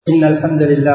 إن الحمد لله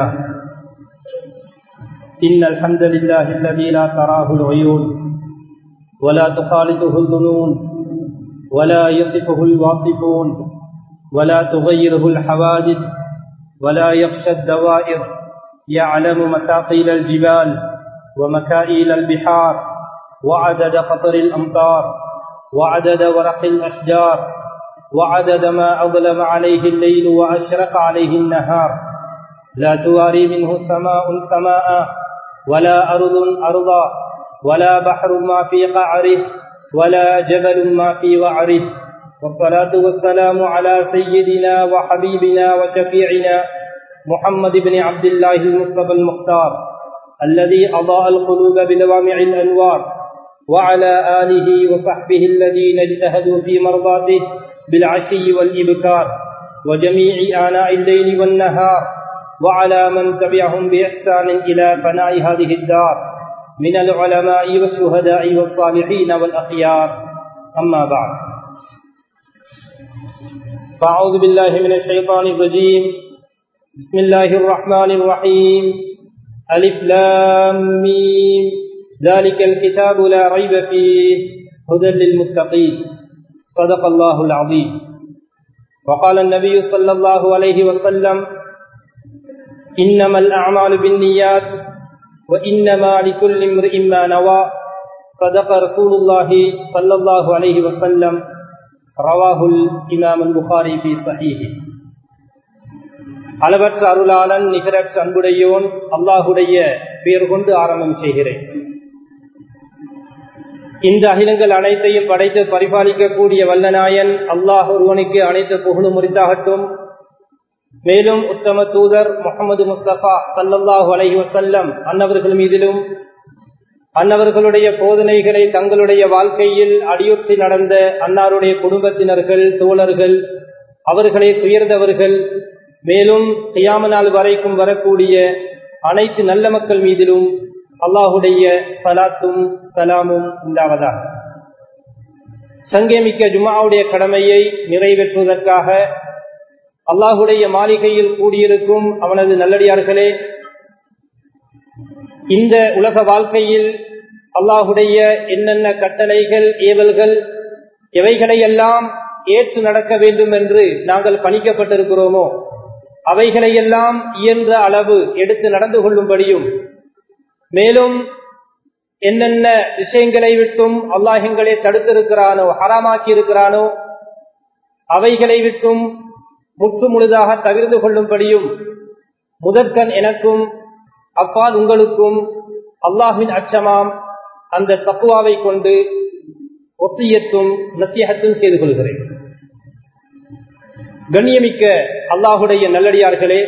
إن الحمد لله الذي لا تراه العيون ولا تخالطه الظنون ولا يصفه الواصفون ولا تغيره الحوادث ولا يخشى الدوائر يعلم مثاقيل الجبال ومكائيل البحار وعدد قطر الأمطار وعدد ورق الأشجار وعدد ما أظلم عليه الليل وأشرق عليه النهار لا تواري منه سماء سماء ولا أرض أرضا ولا بحر ما في قعره ولا جبل ما في وعره والصلاة والسلام على سيدنا وحبيبنا وشفيعنا محمد بن عبد الله المصطفى المختار الذي أضاء القلوب بلوامع الأنوار وعلى آله وصحبه الذين اجتهدوا في مرضاته بالعشي والإبكار وجميع آناء الليل والنهار وعلى من تبعهم بإحسان إلى فناء هذه الدار من العلماء والشهداء والصالحين والأخيار أما بعد فأعوذ بالله من الشيطان الرجيم بسم الله الرحمن الرحيم ألف لام ميم ذلك الكتاب لا ريب فيه هدى للمتقين صدق الله العظيم وقال النبي صلى الله عليه وسلم إنما الأعمال بالنيات وإنما لكل امرئ ما نوى صدق رسول الله صلى الله عليه وسلم رواه الإمام البخاري في صحيحه அளவற்ற அருளாளன் நிகரற்ற அன்புடையோன் அல்லாஹுடைய பேர் கொண்டு ஆரம்பம் செய்கிறேன் இந்த அகிலங்கள் அனைத்தையும் படைத்து பரிபாலிக்கக்கூடிய வல்லநாயன் அல்லாஹ் ஒருவனுக்கு அனைத்து புகழும் முறித்தாகட்டும் மேலும் உத்தம தூதர் முகமது முஸ்தபா சல்லல்லாஹு அலஹி வசல்லம் அன்னவர்கள் மீதிலும் அன்னவர்களுடைய போதனைகளை தங்களுடைய வாழ்க்கையில் அடியொற்றி நடந்த அன்னாருடைய குடும்பத்தினர்கள் தோழர்கள் அவர்களை துயர்ந்தவர்கள் மேலும் செய்யாம நாள் வரைக்கும் வரக்கூடிய அனைத்து நல்ல மக்கள் மீதிலும் அல்லாஹுடைய சலாத்தும் சலாமும் உண்டாவதாக சங்கேமிக்க ஜுமாவுடைய கடமையை நிறைவேற்றுவதற்காக அல்லாஹுடைய மாளிகையில் கூடியிருக்கும் அவனது நல்லடியார்களே இந்த உலக வாழ்க்கையில் அல்லாஹுடைய என்னென்ன கட்டளைகள் ஏவல்கள் எவைகளையெல்லாம் ஏற்று நடக்க வேண்டும் என்று நாங்கள் பணிக்கப்பட்டிருக்கிறோமோ அவைகளையெல்லாம் இயன்ற அளவு எடுத்து நடந்து கொள்ளும்படியும் மேலும் என்னென்ன விஷயங்களை விட்டும் அல்லாஹங்களை தடுத்திருக்கிறானோ ஹராமாக்கி இருக்கிறானோ அவைகளை விட்டும் முற்று முழுதாக தவிர்த்து கொள்ளும்படியும் முதற்கண் எனக்கும் அப்பால் உங்களுக்கும் அல்லாஹின் அச்சமாம் அந்த தக்குவாவை கொண்டு ஒப்பியத்தும் நத்தியகத்தும் செய்து கொள்கிறேன் கண்ணியமிக்க அல்லாஹுடைய நல்லடியார்களே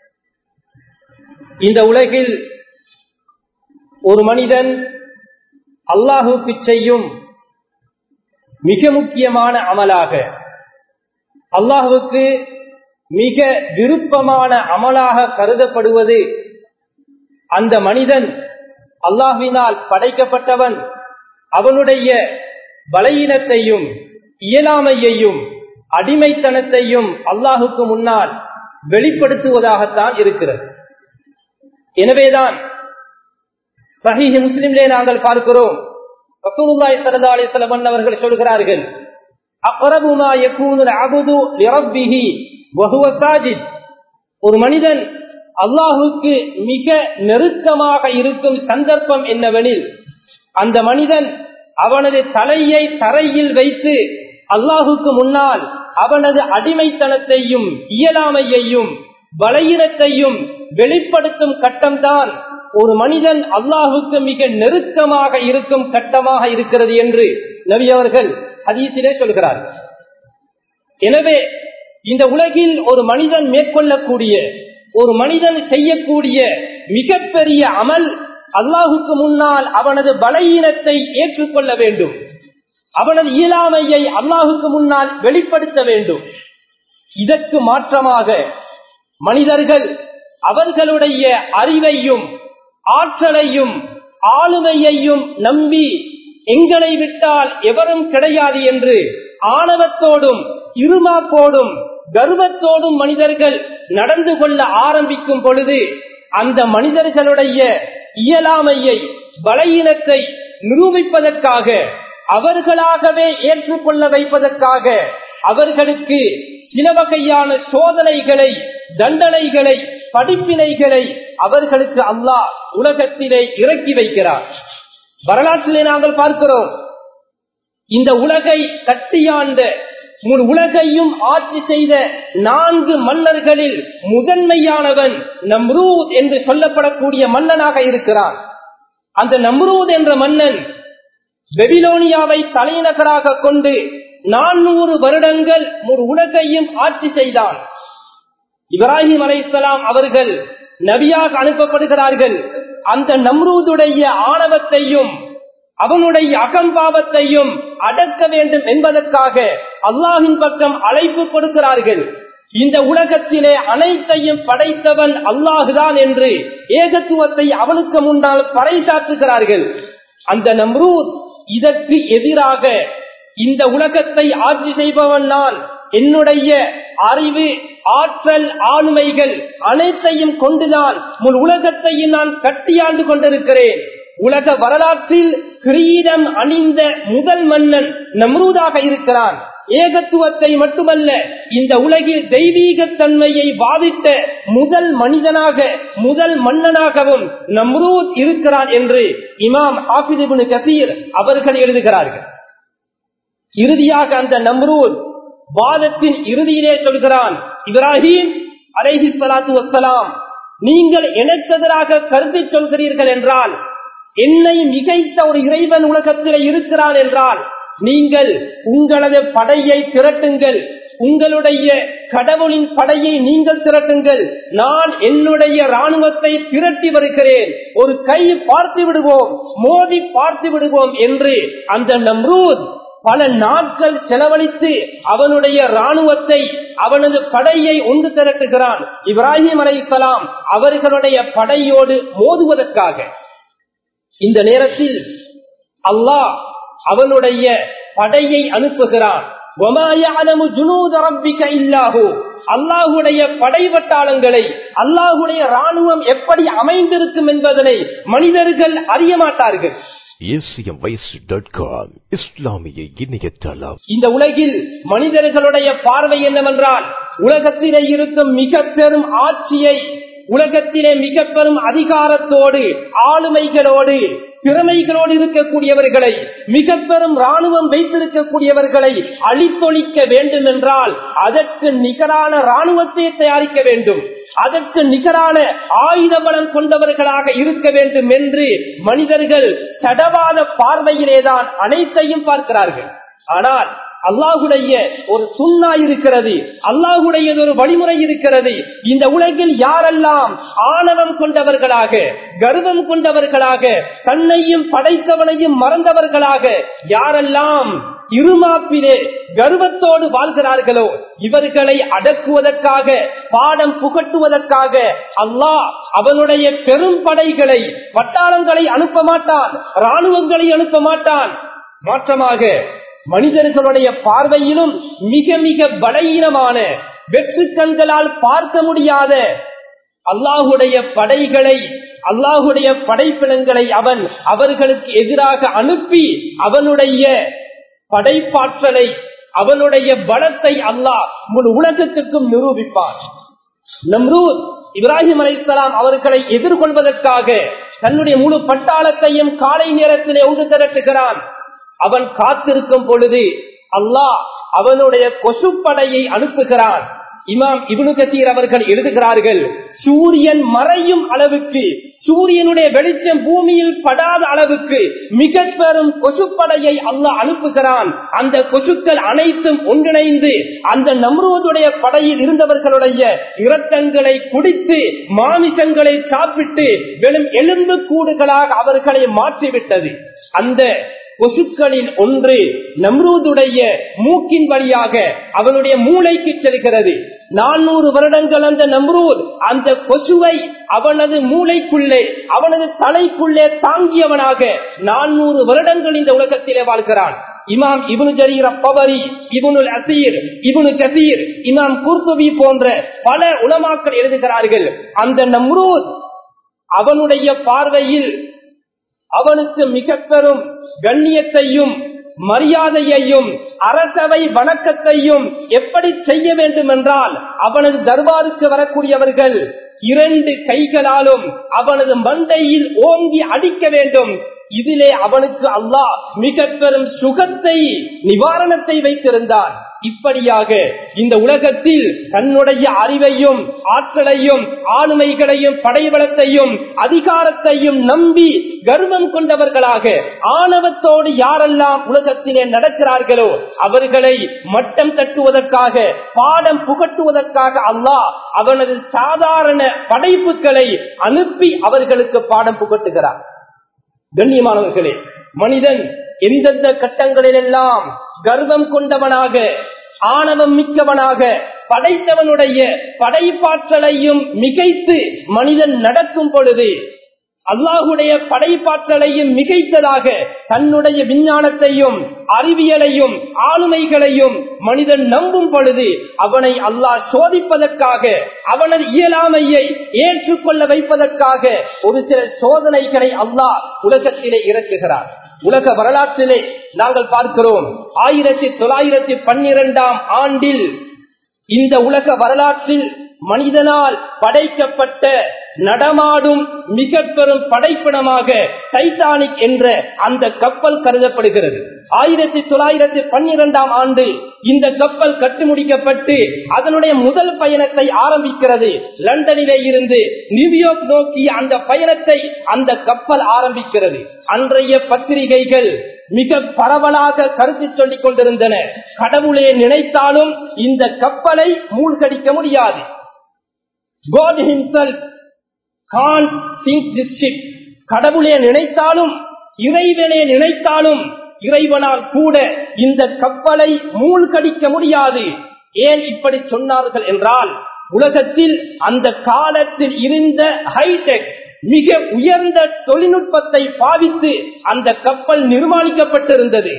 இந்த உலகில் ஒரு மனிதன் அல்லாஹுக்கு செய்யும் மிக முக்கியமான அமலாக அல்லாஹுக்கு மிக விருப்பமான அமலாக கருதப்படுவது அந்த மனிதன் அல்லாஹினால் படைக்கப்பட்டவன் அவனுடைய பலையினத்தையும் இயலாமையையும் அடிமைத்தனத்தையும் அல்லாஹுக்கு முன்னால் வெளிப்படுத்துவதாகத்தான் இருக்கிறது எனவேதான் சஹீஹ் முஸ்லிம்லே நாங்கள் பார்க்கிறோம் ரசூலுல்லாஹி ஸல்லல்லாஹு அலைஹி வஸல்லம் அவர்கள் சொல்கிறார்கள் அக்ரபு மா யகூனு அல்அப்து லிரப்பிஹி வஹுவ சாஜித் ஒரு மனிதன் அல்லாஹுக்கு மிக நெருக்கமாக இருக்கும் சந்தர்ப்பம் என்னவெனில் அந்த மனிதன் அவனது தலையை தரையில் வைத்து அல்லாஹுக்கு முன்னால் அவனது அடிமைத்தனத்தையும் இயலாமையையும் பலையினத்தையும் வெளிப்படுத்தும் கட்டம்தான் ஒரு மனிதன் அல்லாஹுக்கு மிக நெருக்கமாக இருக்கும் கட்டமாக இருக்கிறது என்று நபி அவர்கள் ஹதீசிலே சொல்கிறார் எனவே இந்த உலகில் ஒரு மனிதன் மேற்கொள்ளக்கூடிய ஒரு மனிதன் செய்யக்கூடிய மிகப்பெரிய அமல் அல்லாஹுக்கு முன்னால் அவனது பலகீனத்தை ஏற்றுக்கொள்ள வேண்டும் அவனது இயலாமையை அல்லாஹுக்கு முன்னால் வெளிப்படுத்த வேண்டும் இதற்கு மாற்றமாக மனிதர்கள் அவர்களுடைய அறிவையும் ஆற்றலையும் ஆளுமையையும் நம்பி எங்களை விட்டால் எவரும் கிடையாது என்று ஆணவத்தோடும் இருமாப்போடும் கர்வத்தோடும் மனிதர்கள் நடந்து கொள்ள ஆரம்பிக்கும் பொழுது அந்த மனிதர்களுடைய இயலாமையை பலகீனத்தை நிரூபிப்பதற்காக அவர்களாகவே ஏற்றுக்கொள்ள வைப்பதற்காக அவர்களுக்கு சில வகையான சோதனைகளை தண்டனைகளை படிப்பினைகளை அவர்களுக்கு அல்லாஹ் உலகத்திலே இறக்கி வைக்கிறார் வரலாற்றிலே நாங்கள் பார்க்கிறோம் இந்த உலகை கட்டியாண்ட முழு உலகையும் ஆட்சி செய்த நான்கு மன்னர்களில் முதன்மையானவன் நம்ரூத் என்று சொல்லப்படக்கூடிய மன்னனாக இருக்கிறான் அந்த நம்ரூத் என்ற மன்னன் பெபிலோனியாவை தலைநகராக கொண்டு நானூறு வருடங்கள் ஒரு உலகையும் ஆட்சி செய்தான் இப்ராஹிம் அலைசலாம் அவர்கள் நபியாக அனுப்பப்படுகிறார்கள் அந்த நம்ரூதுடைய ஆணவத்தையும் அவனுடைய அகம்பாவத்தையும் அடக்க வேண்டும் என்பதற்காக அல்லாஹின் பக்கம் அழைப்பு கொடுக்கிறார்கள் இந்த உலகத்திலே அனைத்தையும் படைத்தவன் அல்லாஹுதான் என்று ஏகத்துவத்தை அவனுக்கு முன்னால் பறைசாற்றுகிறார்கள் அந்த நம்ரூத் இதற்கு எதிராக இந்த உலகத்தை ஆட்சி செய்பவன் நான் என்னுடைய அறிவு ஆற்றல் ஆளுமைகள் அனைத்தையும் கொண்டுதான் முழு உலகத்தையும் நான் கட்டியாண்டு கொண்டிருக்கிறேன் உலக வரலாற்றில் கிரீடம் அணிந்த முதல் மன்னன் நம்ரூதாக இருக்கிறான் ஏகத்துவத்தை மட்டுமல்ல இந்த உலகில் தெய்வீக தன்மையை பாதித்த முதல் மனிதனாக முதல் மன்னனாகவும் நம்ரூத் இருக்கிறான் என்று இமாம் ஹாபிதிபுன் கசீர் அவர்கள் எழுதுகிறார்கள் இறுதியாக அந்த நம்ரூத் வாதத்தின் இறுதியிலே சொல்கிறான் இப்ராஹிம் அலைஹி சலாத்து வசலாம் நீங்கள் எனக்கு எதிராக கருத்து சொல்கிறீர்கள் என்றால் என்னை மிகைத்த ஒரு இறைவன் உலகத்திலே இருக்கிறான் என்றால் நீங்கள் உங்களது படையை திரட்டுங்கள் உங்களுடைய கடவுளின் படையை நீங்கள் திரட்டுங்கள் நான் என்னுடைய ராணுவத்தை திரட்டி வருகிறேன் ஒரு கை பார்த்து விடுவோம் மோதி பார்த்து விடுவோம் என்று அந்த நம்ரூத் பல நாட்கள் செலவழித்து அவனுடைய ராணுவத்தை அவனது படையை ஒன்று திரட்டுகிறான் இப்ராஹிம் அலைசலாம் அவர்களுடைய படையோடு மோதுவதற்காக இந்த நேரத்தில் அல்லாஹ் அவனுடைய படையை அனுப்புகிறான் அல்லாஹுடைய படை வட்டாளங்களை அல்லாஹுடைய ராணுவம் எப்படி அமைந்திருக்கும் என்பதனை மனிதர்கள் அறிய மாட்டார்கள் இஸ்லாமிய இணையதளம் இந்த உலகில் மனிதர்களுடைய பார்வை என்னவென்றால் உலகத்திலே இருக்கும் மிக பெரும் ஆட்சியை உலகத்திலே மிக பெரும் அதிகாரத்தோடு ஆளுமைகளோடு திறமைகளோடு இருக்கக்கூடியவர்களை மிக பெரும் ராணுவம் வைத்திருக்கக்கூடியவர்களை அழித்தொழிக்க வேண்டும் என்றால் அதற்கு நிகரான ராணுவத்தை தயாரிக்க வேண்டும் அதற்கு நிகரான ஆயுத பலம் கொண்டவர்களாக இருக்க வேண்டும் என்று மனிதர்கள் தடவாத பார்வையிலேதான் அனைத்தையும் பார்க்கிறார்கள் ஆனால் அல்லாஹுடைய ஒரு சுண்ணா இருக்கிறது அல்லாஹுடைய ஒரு வழிமுறை இருக்கிறது இந்த உலகில் யாரெல்லாம் ஆணவம் கொண்டவர்களாக கர்வம் கொண்டவர்களாக தன்னையும் படைத்தவனையும் மறந்தவர்களாக யாரெல்லாம் இருமாப்பிலே கர்வத்தோடு வாழ்கிறார்களோ இவர்களை அடக்குவதற்காக பாடம் புகட்டுவதற்காக அல்லாஹ் அவனுடைய பெரும் படைகளை வட்டாரங்களை அனுப்ப மாட்டான் ராணுவங்களை அனுப்ப மாட்டான் மாற்றமாக மனிதர்களுடைய பார்வையிலும் மிக மிக பலகீனமான வெற்று கண்களால் பார்க்க முடியாத அல்லாஹுடைய படைகளை அல்லாஹுடைய படைப்பினங்களை அவன் அவர்களுக்கு எதிராக அனுப்பி அவனுடைய படைப்பாற்றலை அவனுடைய பலத்தை அல்லாஹ் முழு உலகத்திற்கும் நிரூபிப்பான் நம்ரூத் இப்ராஹிம் அலைசலாம் அவர்களை எதிர்கொள்வதற்காக தன்னுடைய முழு பட்டாளத்தையும் காலை நேரத்திலே ஒன்று திரட்டுகிறான் அவன் காத்திருக்கும் பொழுது அல்லாஹ் அவனுடைய கொசுப்படையை அனுப்புகிறான் இமாம் இபுனு கசீர் அவர்கள் எழுதுகிறார்கள் சூரியன் மறையும் அளவுக்கு சூரியனுடைய வெளிச்சம் பூமியில் படாத அளவுக்கு மிக பெரும் கொசுப்படையை அல்லாஹ் அனுப்புகிறான் அந்த கொசுக்கள் அனைத்தும் ஒன்றிணைந்து அந்த நம்ருவதுடைய படையில் இருந்தவர்களுடைய இரத்தங்களை குடித்து மாமிசங்களை சாப்பிட்டு வெறும் எலும்பு கூடுகளாக அவர்களை மாற்றிவிட்டது அந்த கொசுக்களில் ஒன்று நம்ரூதுடைய மூக்கின் வழியாக அவனுடைய மூளைக்கு செல்கிறது நானூறு வருடங்கள் அந்த நம்ரூத் அந்த கொசுவை அவனது மூளைக்குள்ளே அவனது தலைக்குள்ளே தாங்கியவனாக நானூறு வருடங்கள் இந்த உலகத்திலே வாழ்கிறான் இமாம் இபுனு ஜரீர் அப்பவரி இபுனுல் அசீர் இபுனு கசீர் இமாம் குர்துபி போன்ற பல உலமாக்கள் எழுதுகிறார்கள் அந்த நம்ரூத் அவனுடைய பார்வையில் அவனுக்கு மிக பெரும் கண்ணியத்தையும் மரியாதையையும் அரசவை வணக்கத்தையும் எப்படி செய்ய வேண்டும் என்றால் அவனது தர்பாருக்கு வரக்கூடியவர்கள் இரண்டு கைகளாலும் அவனது மண்டையில் ஓங்கி அடிக்க வேண்டும் இதிலே அவனுக்கு அல்லாஹ் மிக பெரும் சுகத்தை நிவாரணத்தை வைத்திருந்தான் இப்படியாக இந்த உலகத்தில் தன்னுடைய அறிவையும் ஆற்றலையும் ஆளுமைகளையும் படைபலத்தையும் அதிகாரத்தையும் நம்பி கர்வம் கொண்டவர்களாக ஆணவத்தோடு யாரெல்லாம் உலகத்திலே நடக்கிறார்களோ அவர்களை மட்டம் தட்டுவதற்காக பாடம் புகட்டுவதற்காக அல்லாஹ் அவனது சாதாரண படைப்புகளை அனுப்பி அவர்களுக்கு பாடம் புகட்டுகிறார் கண்ணியமானவர்களே மனிதன் எந்தெந்த கட்டங்களிலெல்லாம் கர்வம் கொண்டவனாக ஆணவம் மிக்கவனாக படைத்தவனுடைய படைப்பாற்றலையும் மிகைத்து மனிதன் நடக்கும் பொழுது அல்லாஹுடைய படைப்பாற்றலையும் மிகைத்ததாக தன்னுடைய விஞ்ஞானத்தையும் அறிவியலையும் ஆளுமைகளையும் மனிதன் நம்பும் பொழுது அவனை அல்லாஹ் சோதிப்பதற்காக அவனது இயலாமையை ஏற்றுக்கொள்ள வைப்பதற்காக ஒரு சில சோதனைகளை அல்லாஹ் உலகத்திலே இறக்குகிறார் உலக வரலாற்றிலே நாங்கள் பார்க்கிறோம் ஆயிரத்தி தொள்ளாயிரத்தி பன்னிரெண்டாம் ஆண்டில் இந்த உலக வரலாற்றில் மனிதனால் படைக்கப்பட்ட நடமாடும் மிக பெரும் படைப்பிடமாக டைட்டானிக் என்ற அந்த கப்பல் கருதப்படுகிறது ஆயிரத்தி தொள்ளாயிரத்தி பன்னிரெண்டாம் ஆண்டு இந்த கப்பல் கட்டு முடிக்கப்பட்டு அதனுடைய முதல் பயணத்தை ஆரம்பிக்கிறது லண்டனிலே இருந்து நியூயார்க் நோக்கி அந்த பயணத்தை அந்த கப்பல் ஆரம்பிக்கிறது அன்றைய பத்திரிகைகள் மிக பரவலாக கருத்து சொல்லிக் கொண்டிருந்தன கடவுளே நினைத்தாலும் இந்த கப்பலை மூழ்கடிக்க முடியாது God himself can't sink this ship. கடவுளே நினைத்தாலும் இறைவனே நினைத்தாலும் இறைவனால் கூட இந்த கப்பலை மூழ்கடிக்க முடியாது ஏன் இப்படி சொன்னார்கள் என்றால் உலகத்தில் அந்த காலத்தில் இருந்த ஹைடெக் மிக உயர்ந்த தொழில்நுட்பத்தை பாவித்து அந்த கப்பல் நிர்மாணிக்கப்பட்டிருந்தது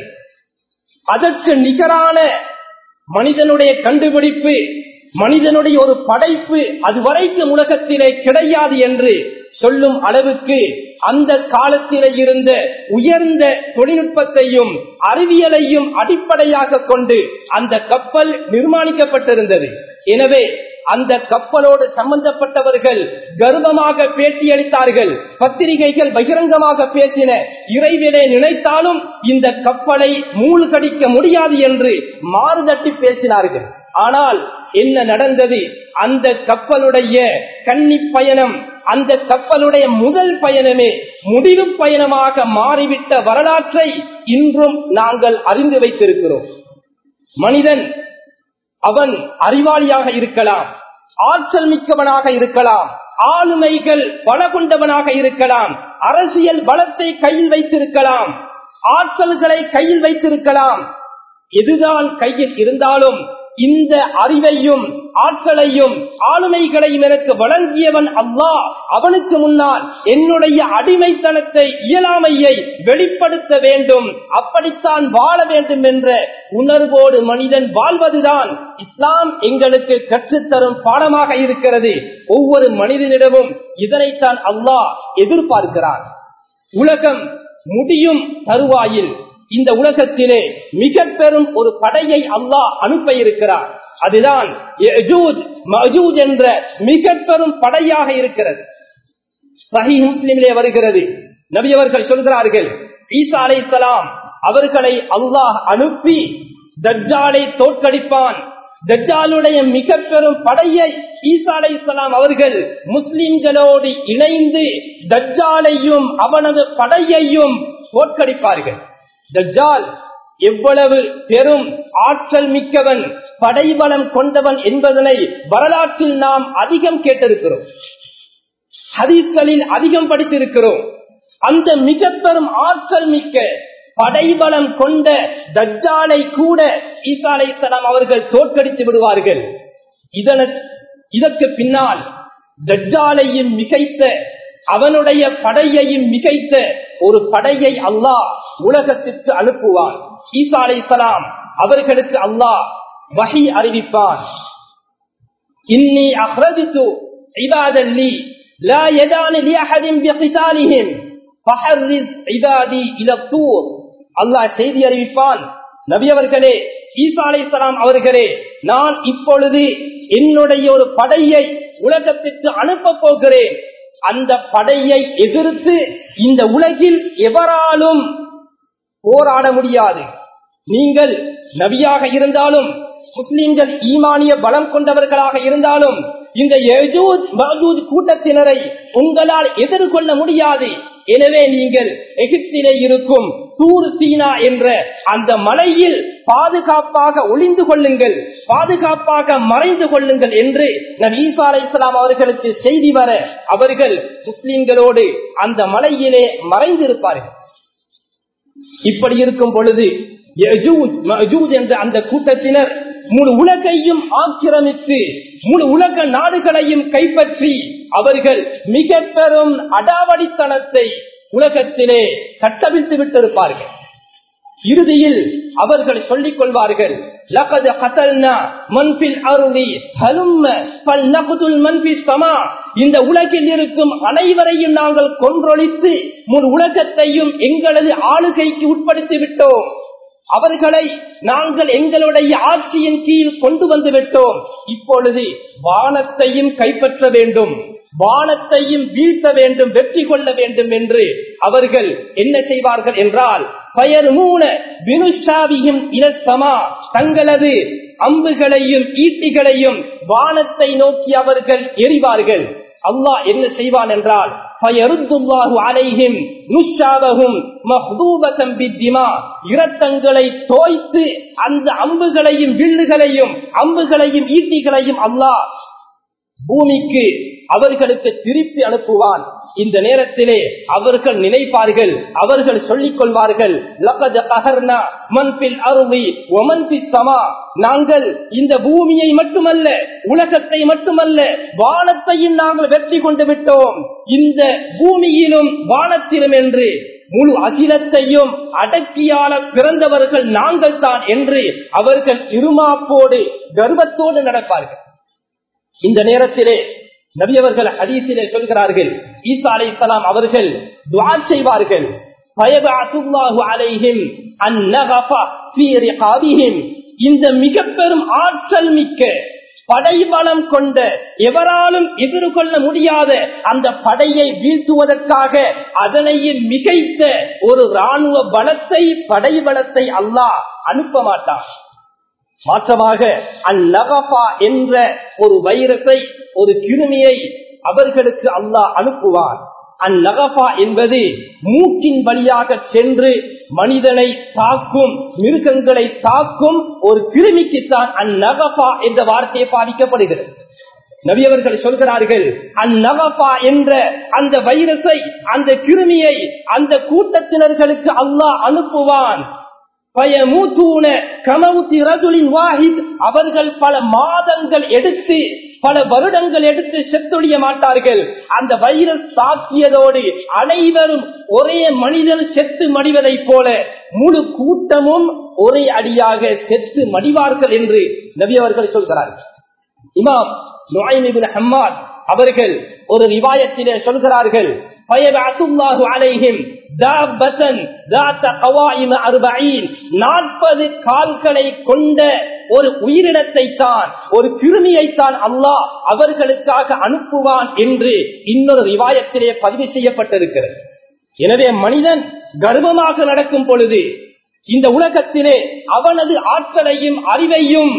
அதற்கு நிகரான மனிதனுடைய கண்டுபிடிப்பு மனிதனுடைய ஒரு படைப்பு அதுவரைக்கும் உலகத்திலே கிடையாது என்று சொல்லும் அளவுக்கு அந்த காலத்திலே இருந்த உயர்ந்த தொழில்நுட்பத்தையும் அறிவியலையும் அடிப்படையாக கொண்டு அந்த கப்பல் நிர்மாணிக்கப்பட்டிருந்தது எனவே அந்த கப்பலோடு சம்பந்தப்பட்டவர்கள் கர்வமாக பேட்டியளித்தார்கள் பத்திரிகைகள் பகிரங்கமாக பேசின இறைவினை நினைத்தாலும் இந்த கப்பலை மூழ்கடிக்க முடியாது என்று மாறுதட்டி பேசினார்கள் ஆனால் என்ன நடந்தது அந்த கப்பலுடைய கன்னி பயணம் அந்த கப்பலுடைய முதல் பயணமே முடிவு பயணமாக மாறிவிட்ட வரலாற்றை இன்றும் நாங்கள் அறிந்து வைத்திருக்கிறோம் மனிதன் அவன் அறிவாளியாக இருக்கலாம் ஆற்றல் மிக்கவனாக இருக்கலாம் ஆளுமைகள் பல கொண்டவனாக இருக்கலாம் அரசியல் பலத்தை கையில் வைத்திருக்கலாம் ஆற்றல்களை கையில் வைத்திருக்கலாம் எதுதான் கையில் இருந்தாலும் இந்த அறிவையும் ஆற்றலையும் ஆளுமைகளையும் எனக்கு வழங்கியவன் அல்லா அவனுக்கு முன்னால் என்னுடைய அடிமைத்தனத்தை இயலாமையை வெளிப்படுத்த வேண்டும் அப்படித்தான் வாழ வேண்டும் என்ற உணர்வோடு மனிதன் வாழ்வதுதான் இஸ்லாம் எங்களுக்கு கற்றுத்தரும் பாடமாக இருக்கிறது ஒவ்வொரு மனிதனிடமும் இதனைத்தான் அல்லாஹ் எதிர்பார்க்கிறான் உலகம் முடியும் தருவாயில் இந்த உலகத்திலே மிக பெரும் ஒரு படையை அல்லாஹ் அனுப்ப இருக்கிறார் அதுதான் என்ற மிக பெரும் படையாக இருக்கிறது சஹி முஸ்லிமிலே வருகிறது நபியவர்கள் சொல்கிறார்கள் ஈசா அலை அவர்களை அல்லாஹ் அனுப்பி தஜ்ஜாலை தோற்கடிப்பான் தஜ்ஜாலுடைய மிக பெரும் படையை ஈசா அலை அவர்கள் முஸ்லிம்களோடு இணைந்து தஜ்ஜாலையும் அவனது படையையும் தோற்கடிப்பார்கள் தஜ்ஜால் எவ்வளவு பெரும் ஆற்றல் மிக்கவன் படைபலம் கொண்டவன் என்பதனை வரலாற்றில் நாம் அதிகம் கேட்டிருக்கிறோம் ஹதீஸ்களில் அதிகம் படித்திருக்கிறோம் அந்த மிக பெரும் ஆற்றல் மிக்க படைபலம் கொண்ட தஜ்ஜாலை கூட ஈசா அலைசலாம் அவர்கள் தோற்கடித்து விடுவார்கள் இதன இதற்கு பின்னால் தஜ்ஜாலையும் மிகைத்த அவனுடைய படையையும் மிகைத்த ஒரு படையை அல்லாஹ் உலகத்திற்கு அனுப்புவான் ஈசா அலைஹிஸ்ஸலாம் அவர்களுக்கு அல்லாஹ் வஹி அறிவிப்பான் இன்னி அஹ்ரஜ்து இபாதன் லீ லா யதான லி அஹதின் பிகிதாலிஹிம் ஃபஹர்ரிஸ் இபாதி இல தூர் அல்லாஹ் செய்தி அறிவிப்பான் நபி அவர்களே ஈசா அலைஹிஸ்ஸலாம் அவர்களே நான் இப்பொழுது என்னுடைய ஒரு படையை உலகத்திற்கு அனுப்ப போகிறேன் அந்த படையை எதிர்த்து இந்த உலகில் எவராலும் போராட முடியாது நீங்கள் நபியாக இருந்தாலும் முஸ்லிம்கள் ஈமானிய பலம் கொண்டவர்களாக இருந்தாலும் இந்த யஜூத் மஜூத் கூட்டத்தினரை உங்களால் எதிர்கொள்ள முடியாது எனவே நீங்கள் எகிப்திலே இருக்கும் தூர் சீனா என்ற அந்த மலையில் பாதுகாப்பாக ஒளிந்து கொள்ளுங்கள் பாதுகாப்பாக மறைந்து கொள்ளுங்கள் என்று நபி ஈசா அலை இஸ்லாம் அவர்களுக்கு செய்தி வர அவர்கள் முஸ்லிம்களோடு அந்த மலையிலே மறைந்திருப்பார்கள் இப்படி இருக்கும் பொழுது யஜூஜ், மஜூஜ் என்ற அந்த கூட்டத்தினர் முழு உலகையும் ஆக்கிரமித்து முழு உலக நாடுகளையும் கைப்பற்றி அவர்கள் மிக பெரும் அடாவடித்தனத்தை உலகத்திலே கட்டவிழ்த்து விட்டிருப்பார்கள் இறுதியில் அவர்கள் சொல்லிக் கொள்வார்கள் لقد قتلنا من في الارض هلم فلنقتل من في السماء இந்த உலகில் இருக்கும் அனைவரையும் நாங்கள் கொன்றொழித்து முழு உலகத்தையும் எங்களது ஆளுகைக்கு உட்படுத்தி விட்டோம் அவர்களை நாங்கள் எங்களுடைய ஆட்சியின் கீழ் கொண்டு வந்து விட்டோம் இப்பொழுது வானத்தையும் கைப்பற்ற வேண்டும் வானத்தையும் வீழ்த்த வேண்டும் வெற்றி கொள்ள வேண்டும் என்று அவர்கள் என்ன செய்வார்கள் என்றால் பயர் மூல வினுஷாவியும் இலசமா தங்களது அம்புகளையும் ஈட்டிகளையும் வானத்தை நோக்கி அவர்கள் எறிவார்கள் அல்லாஹ் என்ன செய்வான் என்றால் பயருத்துல்லாஹு அலைஹிம் நுஷாவகும் மஹ்தூபதம் பித்திமா இரத்தங்களை தோய்த்து அந்த அம்புகளையும் வில்லுகளையும் அம்புகளையும் ஈட்டிகளையும் அல்லாஹ் பூமிக்கு அவர்களுக்கு திருப்பி அனுப்புவான் இந்த நேரத்திலே அவர்கள் நினைப்பார்கள் அவர்கள் சொல்லிக் கொள்வார்கள் "லகத் கஹர்னா மன் ஃபில் அர்தி வ மன் ஃபிஸ் ஸமா." நாங்கள் இந்த பூமியை மட்டுமல்ல உலகத்தை மட்டுமல்ல வானத்தையும் நாங்கள் வெற்றி கொண்டு விட்டோம் இந்த பூமியிலும் வானத்திலும் என்று முழு அகிலத்தையும் அடக்கியால பிறந்தவர்கள் நாங்கள் தான் என்று அவர்கள் இருமாப்போடு கர்வத்தோடு நடப்பார்கள் இந்த நேரத்திலே நபியவர்கள் ஹதீஸிலே சொல்கிறார்கள் ஈசா அலை அவர்கள் துவா செய்வார்கள் பயபஅத்துல்லாஹு அலைஹிம் அந்நகஃப ஃபீ ரிகாபிஹிம் இந்த மிக பெரும் ஆற்றல் மிக்க படைபலம் கொண்ட எவராலும் எதிர்கொள்ள முடியாத அந்த படையை வீழ்த்துவதற்காக அதனையும் மிகைத்த ஒரு ராணுவ பலத்தை படைபலத்தை அல்லாஹ் அனுப்ப மாட்டான் மாற்றமாக அந்நகபா என்ற ஒரு வைரஸை ஒரு கிருமியை அவர்களுக்கு அல்லாஹ் அனுப்புவான் அந்நகபா என்பது மூக்கின் வழியாக சென்று மனிதனை தாக்கும் மிருகங்களை தாக்கும் ஒரு கிருமிக்குத்தான் அந்நகபா என்ற வார்த்தையை பாதிக்கப்படுகிறது நபியவர்கள் சொல்கிறார்கள் அந்நகபா என்ற அந்த வைரஸை அந்த கிருமியை அந்த கூட்டத்தினர்களுக்கு அல்லாஹ் அனுப்புவான் பயமூத்தூன கமவுத்தி ரஜுலின் வாஹித் அவர்கள் பல மாதங்கள் எடுத்து பல வருடங்கள் எடுத்து செத்தொழிய மாட்டார்கள் அந்த வைரஸ் தாக்கியதோடு அனைவரும் ஒரே மனிதன் செத்து மடிவதைப் போல முழு கூட்டமும் ஒரே அடியாக செத்து மடிவார்கள் என்று நபி அவர்கள் சொல்கிறார்கள் இமாம் நுழைமிபின் ஹம்மாத் அவர்கள் ஒரு ரிவாயத்திலே சொல்கிறார்கள் பயபஅத்துல்லாஹு அலைஹிம் தாபத்தன் தாத்த கவாயிம அறுபைன் நாற்பது கால்களை கொண்ட ஒரு உயிரினத்தை தான் ஒரு கிருமியைத்தான் அல்லாஹ் அவர்களுக்காக அனுப்புவான் என்று இன்னொரு ரிவாயத்திலே பதிவு செய்யப்பட்டிருக்கிறது எனவே மனிதன் கர்வமாக நடக்கும் பொழுது இந்த உலகத்திலே அவனது ஆற்றலையும் அறிவையும்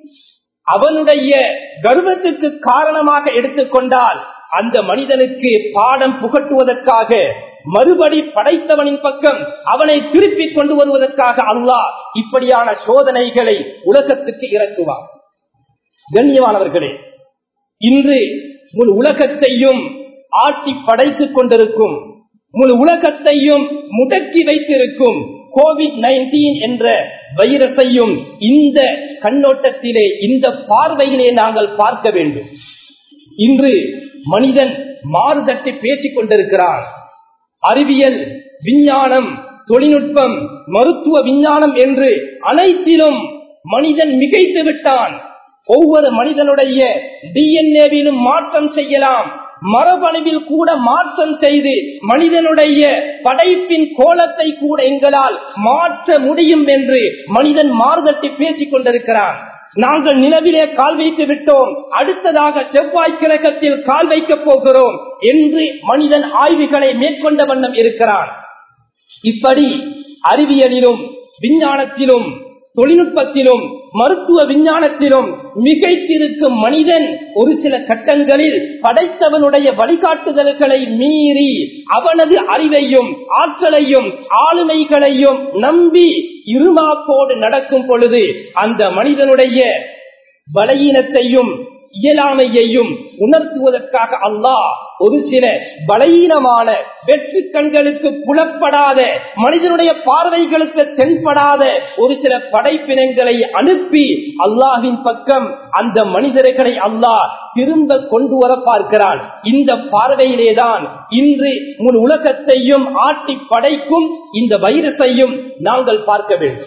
அவனுடைய கர்வத்துக்கு காரணமாக எடுத்துக்கொண்டால் அந்த மனிதனுக்கு பாடம் புகட்டுவதற்காக மறுபடி படைத்தவனின் பக்கம் அவனை திருப்பிக் கொண்டு வருவதற்காக அல்லாஹ் இப்படியான சோதனைகளை உலகத்துக்கு இறக்குவார் கண்ணியமானவர்களே இன்று முழு உலகத்தையும் ஆட்டி படைத்துக் கொண்டிருக்கும் முழு உலகத்தையும் முடக்கி வைத்திருக்கும் கோவிட் நைன்டீன் என்ற வைரஸையும் இந்த கண்ணோட்டத்திலே இந்த பார்வையிலே நாங்கள் பார்க்க வேண்டும் இன்று மனிதன் மாறுதட்டி பேசிக் கொண்டிருக்கிறான் அறிவியல் விஞ்ஞானம் தொழில்நுட்பம் மருத்துவ விஞ்ஞானம் என்று அனைத்திலும் மனிதன் மிகைத்து விட்டான் ஒவ்வொரு மனிதனுடைய டிஎன்ஏவிலும் மாற்றம் செய்யலாம் மரபணுவில் கூட மாற்றம் செய்து மனிதனுடைய படைப்பின் கோலத்தை கூட எங்களால் மாற்ற முடியும் என்று மனிதன் மாறுதட்டி பேசிக் கொண்டிருக்கிறான் நாங்கள் நிலவிலே கால் வைத்து விட்டோம் அடுத்ததாக செவ்வாய் கிழக்கத்தில் கால் வைக்கப் போகிறோம் என்று மனிதன் ஆய்வுகளை மேற்கொண்ட வண்ணம் இருக்கிறான் இப்படி அறிவியலிலும் விஞ்ஞானத்திலும் தொழில்நுட்பத்திலும் மருத்துவ விஞ்ஞானத்திலும் மிகைத்திருக்கும் மனிதன் ஒரு சில கட்டங்களில் படைத்தவனுடைய வழிகாட்டுதல்களை மீறி அவனது அறிவையும் ஆற்றலையும் ஆளுமைகளையும் நம்பி இருமாப்போடு நடக்கும் பொழுது அந்த மனிதனுடைய பலகீனத்தையும் இயலாமையையும் உணர்த்துவதற்காக அல்லாஹ் ஒரு சில பலகீனமான வெற்றி கண்களுக்கு புலப்படாத மனிதனுடைய பார்வைகளுக்கு தென்படாத ஒரு சில படைப்பினங்களை அனுப்பி அல்லாஹின் பக்கம் அந்த மனிதர்களை அல்லாஹ் திரும்ப கொண்டு வர பார்க்கிறான் இந்த பார்வையிலேதான் இன்று முன் உலகத்தையும் ஆட்டி படைக்கும் இந்த வைரஸையும் நாங்கள் பார்க்க வேண்டும்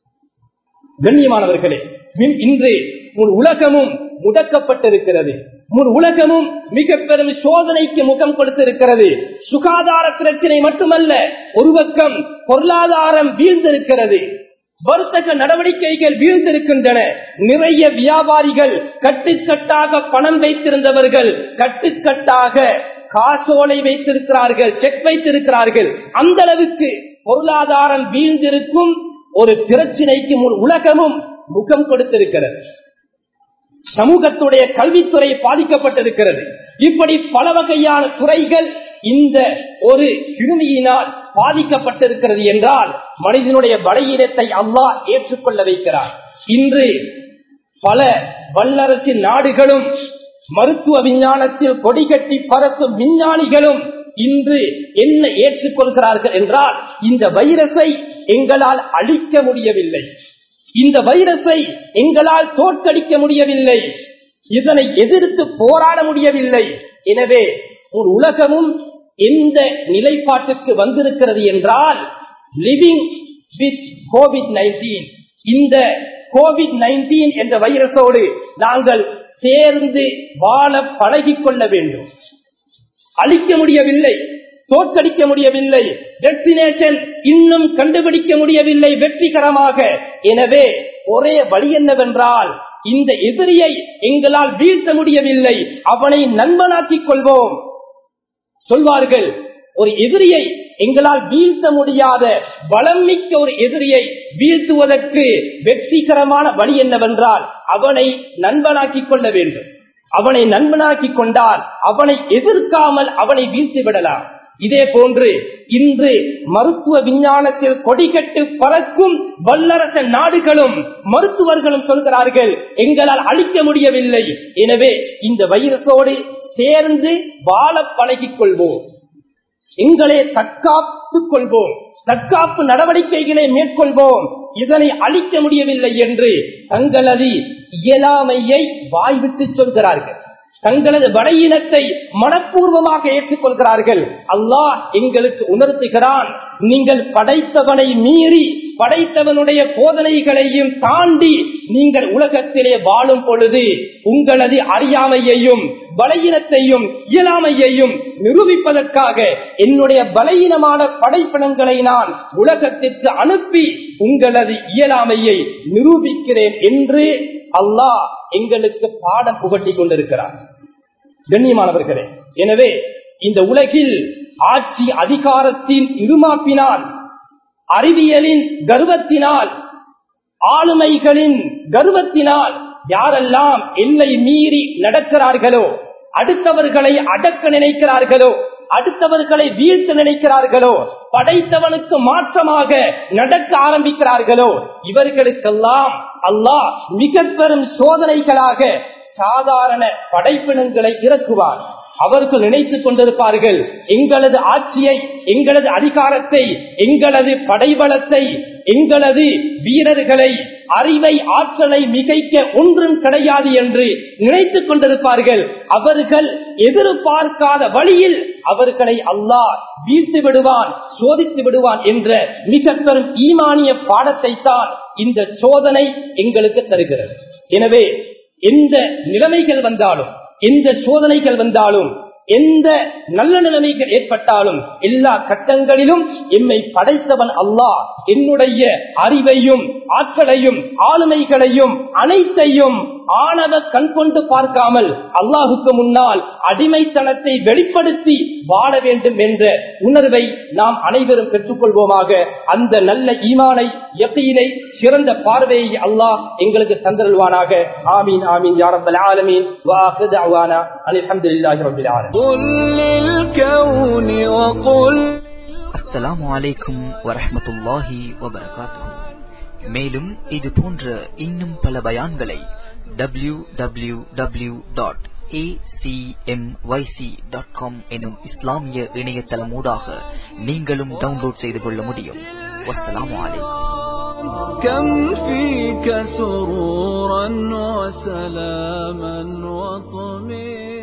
கண்ணியமானவர்களே இன்று முன் உலகமும் முடக்கப்பட்டிருக்கிறது முன் உலகமும் மிக பெரும் சோதனைக்கு முகம் கொடுத்திருக்கிறது சுகாதார பிரச்சனை மட்டுமல்ல ஒரு பக்கம் பொருளாதாரம் வீழ்ந்திருக்கிறது வர்த்தக நடவடிக்கைகள் வீழ்ந்திருக்கின்றன நிறைய வியாபாரிகள் கட்டுக்கட்டாக பணம் வைத்திருந்தவர்கள் கட்டுக்கட்டாக காசோலை வைத்திருக்கிறார்கள் செக் வைத்திருக்கிறார்கள் அந்த அளவுக்கு பொருளாதாரம் வீழ்ந்திருக்கும் ஒரு பிரச்சினைக்கு முன் உலகமும் முகம் கொடுத்திருக்கிறது சமூகத்துடைய கல்வித்துறை பாதிக்கப்பட்டிருக்கிறது இப்படி பல வகையான துறைகள் இந்த ஒரு கிருமியினால் பாதிக்கப்பட்டிருக்கிறது என்றால் மனிதனுடைய பலகீனத்தை அல்லாஹ் ஏற்றுக்கொள்ள வைக்கிறார் இன்று பல வல்லரசின் நாடுகளும் மருத்துவ விஞ்ஞானத்தில் கொடிகட்டி பறக்கும் விஞ்ஞானிகளும் இன்று என்ன ஏற்றுக்கொள்கிறார்கள் என்றால் இந்த வைரஸை எங்களால் அழிக்க முடியவில்லை இந்த வைரஸை எங்களால் தோற்கடிக்க முடியவில்லை இதனை எதிர்த்து போராட முடியவில்லை எனவே ஒரு உலகமும் எந்த நிலைப்பாட்டுக்கு வந்திருக்கிறது என்றால் லிவிங் வித் கோவிட் நைன்டீன் இந்த கோவிட் நைன்டீன் என்ற வைரஸோடு நாங்கள் சேர்ந்து வாழ பழகிக் கொள்ள வேண்டும் அழிக்க முடியவில்லை தோற்கடிக்க முடியவில்லை டெஸ்டினேஷன் இன்னும் கண்டுபிடிக்க முடியவில்லை வெற்றிகரமாக எனவே ஒரே வழி என்னவென்றால் இந்த எதிரியை எங்களால் வீழ்த்த முடியவில்லை அவனை நண்பனாக்கிக் கொள்வோம் சொல்வார்கள் ஒரு எதிரியை எங்களால் வீழ்த்த முடியாத பலம் மிக்க ஒரு எதிரியை வீழ்த்துவதற்கு வெற்றிகரமான வழி என்னவென்றால் அவனை நண்பனாக்கிக் கொள்ள வேண்டும் அவனை நண்பனாக்கிக் கொண்டால் அவனை எதிர்க்காமல் அவனை வீழ்த்தி விடலாம் இதே போன்று இன்று மருத்துவ விஞ்ஞானத்தில் கொடிகட்டு பறக்கும் வல்லரச நாடுகளும் மருத்துவர்களும் சொல்கிறார்கள் எங்களால் அழிக்க முடியவில்லை எனவே இந்த வைரஸோடு சேர்ந்து வாழ பழகிக் கொள்வோம் எங்களை தற்காத்துக் கொள்வோம் தற்காப்பு நடவடிக்கைகளை மேற்கொள்வோம் இதனை அழிக்க முடியவில்லை என்று தங்களது இயலாமையை வாய்விட்டு சொல்கிறார்கள் தங்களது வடையினத்தை மனப்பூர்வமாக ஏற்றுக்கொள்கிறார்கள் அல்லாஹ் எங்களுக்கு உணர்த்துகிறான் நீங்கள் படைத்தவனை மீறி படைத்தவனுடைய போதனைகளையும் தாண்டி நீங்கள் உலகத்திலே வாழும் பொழுது உங்களது அறியாமையையும் பலகீனத்தையும் இயலாமையையும் நிரூபிப்பதற்காக என்னுடைய பலகீனமான படைப்பினங்களை நான் உலகத்திற்கு அனுப்பி உங்களது இயலாமையை நிரூபிக்கிறேன் என்று அல்லாஹ் எங்களுக்கு பாடம் புகட்டி கொண்டிருக்கிறார் கண்ணியமானவர்களே எனவே இந்த உலகில் ஆட்சி அதிகாரத்தின் இருமாப்பினால் அறிவியலின் கர்வத்தினால் ஆளுமைகளின் கர்வத்தினால் யாரெல்லாம் எல்லை மீறி நடக்கிறார்களோ அடுத்தவர்களை அடக்க நினைக்கிறார்களோ அடுத்தவர்களை வீழ்த்த நினைக்கிறார்களோ படைத்தவனுக்கு மாற்றமாக நடக்க ஆரம்பிக்கிறார்களோ இவர்களுக்கெல்லாம் அல்லாஹ் மிக பெரும் சோதனைகளாக சாதாரண படைப்பினங்களை இறக்குவார் அவர்கள் நினைத்துக் கொண்டிருப்பார்கள் எங்களது ஆட்சியை எங்களது அதிகாரத்தை எங்களது படைபலத்தை எங்களது வீரர்களை அறிவை ஆற்றலை மிகைக்க ஒன்றும் கிடையாது என்று நினைத்துக் கொண்டிருப்பார்கள் அவர்கள் எதிர்பார்க்காத வழியில் அவர்களை அல்லாஹ் வீழ்த்து விடுவான் சோதித்து விடுவான் என்ற மிக பெரும் ஈமானிய பாடத்தை தான் இந்த சோதனை எங்களுக்கு தருகிறது எனவே எந்த நிலைமைகள் வந்தாலும் எந்த சோதனைகள் வந்தாலும் எந்த நல்ல நிலைமைகள் ஏற்பட்டாலும் எல்லா கட்டங்களிலும் எம்மை படைத்தவன் அல்லாஹ் என்னுடைய அறிவையும் ஆற்றலையும் ஆளுமைகளையும் அனைத்தையும் ஆணவ கண் கொண்டு பார்க்காமல் அல்லாஹுக்கு முன்னால் அடிமைத்தனத்தை வெளிப்படுத்தி வாழ வேண்டும் என்ற உணர்வை நாம் அனைவரும் பெற்றுக்கொள்வோமாக அந்த நல்ல ஈமானை எப்பயினை சிறந்த பார்வையை அல்லாஹ் எங்களுக்கு தந்தருள்வானாக ஆமீன் ஆமீன் யாரப்பல் ஆலமீன் வாஹது அவானா அல்ஹம்துலில்லாஹி ரப்பில் ஆலமீன் قل للكون وقل அஸ்ஸலாமு அலைக்கும் வரஹ்மத்துல்லாஹி வபரகாத்துஹு மேலும் இது போன்ற இன்னும் பல பயான்களை W W W dot dot com எனும் இஸ்லாமிய இணையதளமூடாக நீங்களும் டவுன்லோட் செய்து கொள்ள முடியும் வஸ்ஸலாமு அலைக்கும் كم فيك سرورا وسلاما وطمئنا